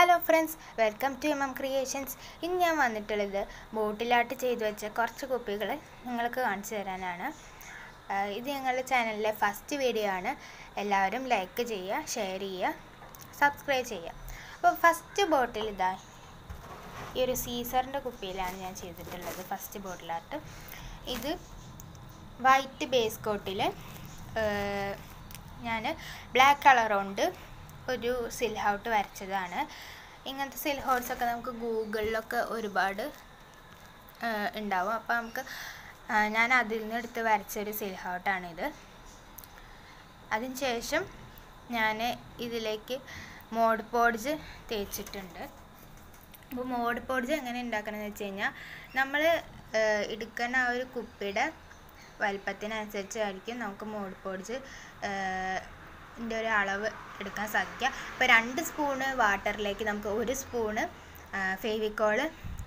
hello friends welcome to M M creations ഇന്ന് ഞാൻ വന്നിട്ടുള്ളത് ബോട്ടിലാട്ട് ചെയ്തു വെച്ച കുറച്ച് കുപ്പികൾ നിങ്ങൾക്ക് കാണിച്ചു തരാനാണ് ആ, ഇത് ഞങ്ങളുടെ ചാനലിലെ ഫസ്റ്റ് വീഡിയോ ആണ് എല്ലാവരും ലൈക്ക് ചെയ്യുക ഷെയർ ചെയ്യുക സബ്സ്ക്രൈബ് ചെയ്യുക അപ്പോൾ ഫസ്റ്റ് ബോട്ടിൽ ഇതാ ഈ ഒരു സീസറിൻ്റെ കുപ്പിയിലാണ് ഞാൻ ചെയ്തിട്ടുള്ളത് ഫസ്റ്റ് ബോട്ടിലാട്ട് ഇത് വൈറ്റ് ബേസ് കോട്ടിൽ ഞാൻ ബ്ലാക്ക് കളർ കൊണ്ട് ഒരു സിൽ ഹൗട്ട് വരച്ചതാണ് ഇങ്ങനത്തെ സിൽ ഹൗട്ട്സൊക്കെ നമുക്ക് ഗൂഗിളിലൊക്കെ ഒരുപാട് ആ, ഉണ്ടാവും അപ്പോൾ നമുക്ക് ആ, ഞാൻ അതിൽ നിന്ന് എടുത്ത് വരച്ചൊരു സിൽ ഹൗട്ടാണിത് അതിന് ശേഷം ഞാൻ ഇതിലേക്ക് മോഡ് പോഡ്ജ് തേച്ചിട്ടുണ്ട് അപ്പോൾ മോഡ് പോഡ്ജ് എങ്ങനെ ഉണ്ടാക്കണമെന്ന് വെച്ച് കഴിഞ്ഞാൽ നമ്മൾ എടുക്കുന്ന ആ ഒരു കുപ്പിയുടെ വലിപ്പത്തിനനുസരിച്ചായിരിക്കും നമുക്ക് മോഡ് പോഡ്ജ് ൻ്റെ ഒരു അളവ് എടുക്കാൻ സാധിക്കുക അപ്പോൾ രണ്ട് സ്പൂണ് വാട്ടറിലേക്ക് നമുക്ക് ഒരു സ്പൂണ് ഫേവിക്കോള്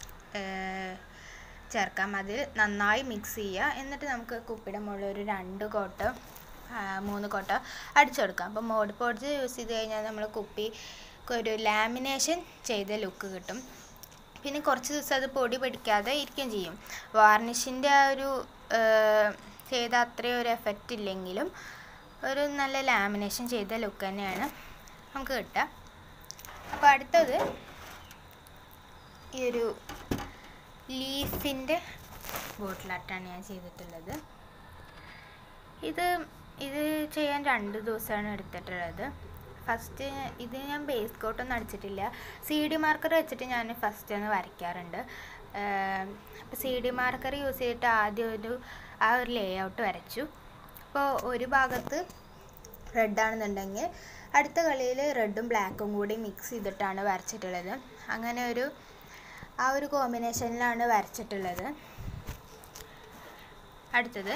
ചേർക്കാം അതിൽ നന്നായി മിക്സ് ചെയ്യുക എന്നിട്ട് നമുക്ക് കുപ്പിയുടെ മുകളിൽ ഒരു രണ്ട് കോട്ടോ ആ, മൂന്ന് കോട്ടോ അടിച്ചെടുക്കാം അപ്പോൾ മോഡ് പോഡ്ജ് യൂസ് ചെയ്ത് കഴിഞ്ഞാൽ നമ്മൾ കുപ്പിക്ക് ഒരു ലാമിനേഷൻ ചെയ്ത ലുക്ക് കിട്ടും പിന്നെ കുറച്ച് ദിവസം അത് പൊടി പിടിക്കാതെ ഇരിക്കുകയും ചെയ്യും വാർണിഷിൻ്റെ ആ ഒരു ആ, ചെയ്ത അത്രയും ഒരു എഫക്റ്റ് ഇല്ലെങ്കിലും ഒരു നല്ല ലാമിനേഷൻ ചെയ്ത ലുക്ക് തന്നെയാണ് നമുക്ക് കിട്ടുക അപ്പോൾ അടുത്തത് ഈ ഒരു ലീഫിൻ്റെ ബോട്ടിലാട്ടാണ് ഞാൻ ചെയ്തിട്ടുള്ളത് ഇത് ഇത് ചെയ്യാൻ രണ്ട് ദിവസമാണ് എടുത്തിട്ടുള്ളത് ഫസ്റ്റ് ഇത് ഞാൻ ബേസ് കോട്ടൊന്നും അടിച്ചിട്ടില്ല സി ഡി മാർക്കർ വെച്ചിട്ട് ഞാൻ ഫസ്റ്റ് ഒന്ന് വരയ്ക്കാറുണ്ട് അപ്പോൾ സി ഡി മാർക്കർ യൂസ് ചെയ്തിട്ട് ആദ്യം ഒരു ആ ഒരു ലേ ഔട്ട് വരച്ചു അപ്പോൾ ഒരു ഭാഗത്ത് റെഡ് ആണെന്നുണ്ടെങ്കിൽ അടുത്ത കളിയിൽ റെഡും ബ്ലാക്കും കൂടി മിക്സ് ചെയ്തിട്ടാണ് വരച്ചിട്ടുള്ളത് അങ്ങനെ ഒരു ആ ഒരു കോമ്പിനേഷനിലാണ് വരച്ചിട്ടുള്ളത് അടുത്തത്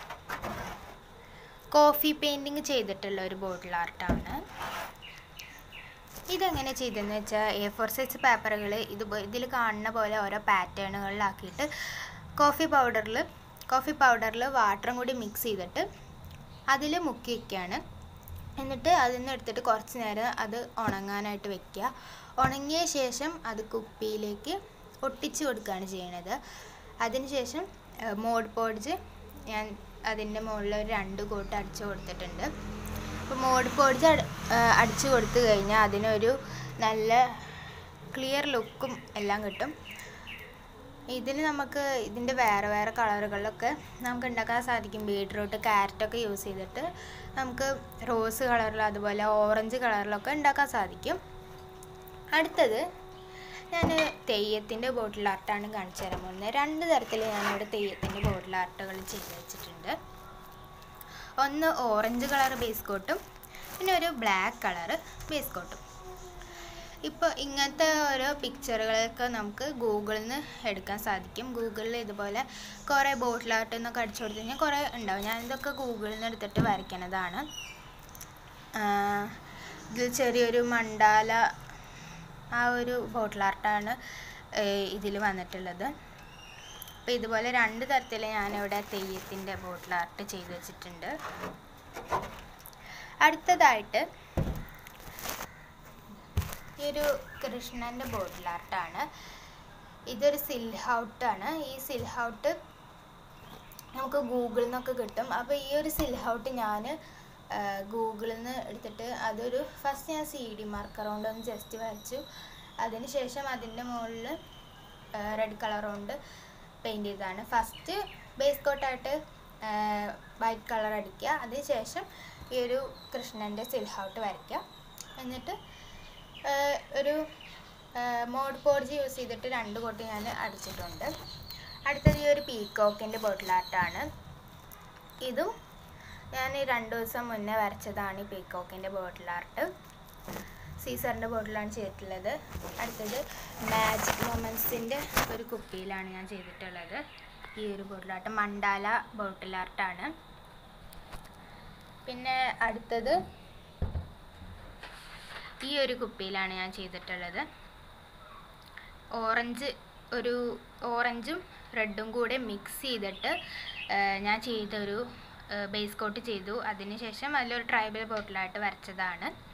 കോഫി പെയിൻറ്റിങ് ചെയ്തിട്ടുള്ള ഒരു ബോട്ടിൽ ആർട്ടാണ് ഇതെങ്ങനെ ചെയ്തതെന്ന് വെച്ചാൽ എ ഫോർ സൈസ് പേപ്പറുകൾ ഇത് ഇതിൽ കാണുന്ന പോലെ ഓരോ പാറ്റേണുകളിലാക്കിയിട്ട് കോഫി പൗഡറിൽ കോഫി പൗഡറിൽ വാട്ടറും കൂടി മിക്സ് ചെയ്തിട്ട് അതിൽ മുക്കി വയ്ക്കുകയാണ് എന്നിട്ട് അതിൽ നിന്ന് എടുത്തിട്ട് കുറച്ച് നേരം അത് ഉണങ്ങാനായിട്ട് വെക്കുക ഉണങ്ങിയ ശേഷം അത് കുപ്പിയിലേക്ക് ഒട്ടിച്ച് കൊടുക്കുകയാണ് ചെയ്യണത് അതിനുശേഷം മോഡ് പോഡ്ജ് ഞാൻ അതിൻ്റെ മുകളിൽ ഒരു രണ്ട് കോട്ട് അടിച്ച് കൊടുത്തിട്ടുണ്ട് അപ്പോൾ മോഡ് പോഡ്ജ് അടിച്ച് കൊടുത്തു കഴിഞ്ഞാൽ അതിനൊരു നല്ല ക്ലിയർ ലുക്കും എല്ലാം കിട്ടും ഇതിന് നമുക്ക് ഇതിൻ്റെ വേറെ വേറെ കളറുകളിലൊക്കെ നമുക്ക് ഉണ്ടാക്കാൻ സാധിക്കും ബീട്രൂട്ട് ക്യാരറ്റൊക്കെ യൂസ് ചെയ്തിട്ട് നമുക്ക് റോസ് കളറിൽ അതുപോലെ ഓറഞ്ച് കളറിലൊക്കെ ഉണ്ടാക്കാൻ സാധിക്കും അടുത്തത് ഞാൻ തെയ്യത്തിൻ്റെ ബോട്ടിൽ ആർട്ടാണ് കാണിച്ചു തരാൻ പോകുന്നത് രണ്ട് തരത്തിൽ ഞാനിവിടെ തെയ്യത്തിൻ്റെ ബോട്ടിൽ ആർട്ടുകൾ ചെയ്ത് വെച്ചിട്ടുണ്ട് ഒന്ന് ഓറഞ്ച് കളർ ബേസ് കോട്ടും പിന്നെ ഒരു ബ്ലാക്ക് കളർ ബേസ് കോട്ടും ഇപ്പോൾ ഇങ്ങനത്തെ ഓരോ പിക്ചറുകളൊക്കെ നമുക്ക് ഗൂഗിളിൽ നിന്ന് എടുക്കാൻ സാധിക്കും ഗൂഗിളിൽ ഇതുപോലെ കുറേ ബോട്ടിൽ ആർട്ട് എന്നൊക്കെ അടിച്ചു കൊടുത്തു കഴിഞ്ഞാൽ കുറേ ഉണ്ടാവും ഞാനിതൊക്കെ ഗൂഗിളിൽ നിന്ന് എടുത്തിട്ട് വരയ്ക്കണതാണ് ഇതിൽ ചെറിയൊരു മണ്ടാല ആ ഒരു ബോട്ടിൽ ആർട്ടാണ് ഇതിൽ വന്നിട്ടുള്ളത് അപ്പോൾ ഇതുപോലെ രണ്ട് തരത്തിൽ ഞാനിവിടെ തെയ്യത്തിൻ്റെ ബോട്ടിൽ ആർട്ട് ചെയ്ത് വെച്ചിട്ടുണ്ട് അടുത്തതായിട്ട് ഈ ഒരു കൃഷ്ണൻ്റെ ബോട്ടിൽ ആർട്ടാണ് ഇതൊരു സിൽ ഹൗട്ടാണ് ഈ സിൽ ഹൗട്ട് നമുക്ക് ഗൂഗിളിൽ നിന്നൊക്കെ കിട്ടും അപ്പോൾ ഈ ഒരു സിൽ ഹൗട്ട് ഞാൻ ഗൂഗിളിൽ നിന്ന് എടുത്തിട്ട് അതൊരു ഫസ്റ്റ് ഞാൻ സി ഡി മാർക്കർ കൊണ്ട് ഒന്ന് ജസ്റ്റ് വരച്ചു അതിന് ശേഷം അതിൻ്റെ മുകളിൽ റെഡ് കളർ കൊണ്ട് പെയിൻറ് ചെയ്തതാണ് ഫസ്റ്റ് ബേസ് കോട്ടായിട്ട് വൈറ്റ് കളർ അടിക്കുക അതിന് ശേഷം ഈ ഒരു കൃഷ്ണൻ്റെ സിൽ ഹൗട്ട് വരയ്ക്കുക എന്നിട്ട് ആഹ് ഒരു മോഡ് പോർജ് യൂസ് ചെയ്തിട്ട് രണ്ട് കോട്ട് ഞാൻ അടിച്ചിട്ടുണ്ട് അടുത്തത് ഈ ഒരു പീക്കോക്കിൻ്റെ ബോട്ടിൽ ആർട്ടാണ് ഇതും ഞാൻ രണ്ട് ദിവസം മുന്നേ വരച്ചതാണ് ഈ പീക്കോക്കിൻ്റെ ബോട്ടിൽ ആർട്ട് സീസറിൻ്റെ ബോട്ടിലാണ് ചെയ്തിട്ടുള്ളത് അടുത്തത് മാജിക് മൊമെൻസിൻ്റെ ഒരു കുപ്പിയിലാണ് ഞാൻ ചെയ്തിട്ടുള്ളത് ഈ ഒരു ബോട്ടിൽ ആർട്ട് മണ്ടാല ബോട്ടിൽ ആർട്ടാണ് പിന്നെ അടുത്തത് ഈ ഒരു കുപ്പിയിലാണ് ഞാൻ ചെയ്തിട്ടുള്ളത് ഓറഞ്ച് ഒരു ഓറഞ്ചും റെഡും കൂടെ മിക്സ് ചെയ്തിട്ട് ആ, ഞാൻ ചെയ്തൊരു ബേസ് കോട്ട് ചെയ്തു അതിനുശേഷം അതിലൊരു ട്രൈബൽ ബോട്ടിലായിട്ട് വരച്ചതാണ്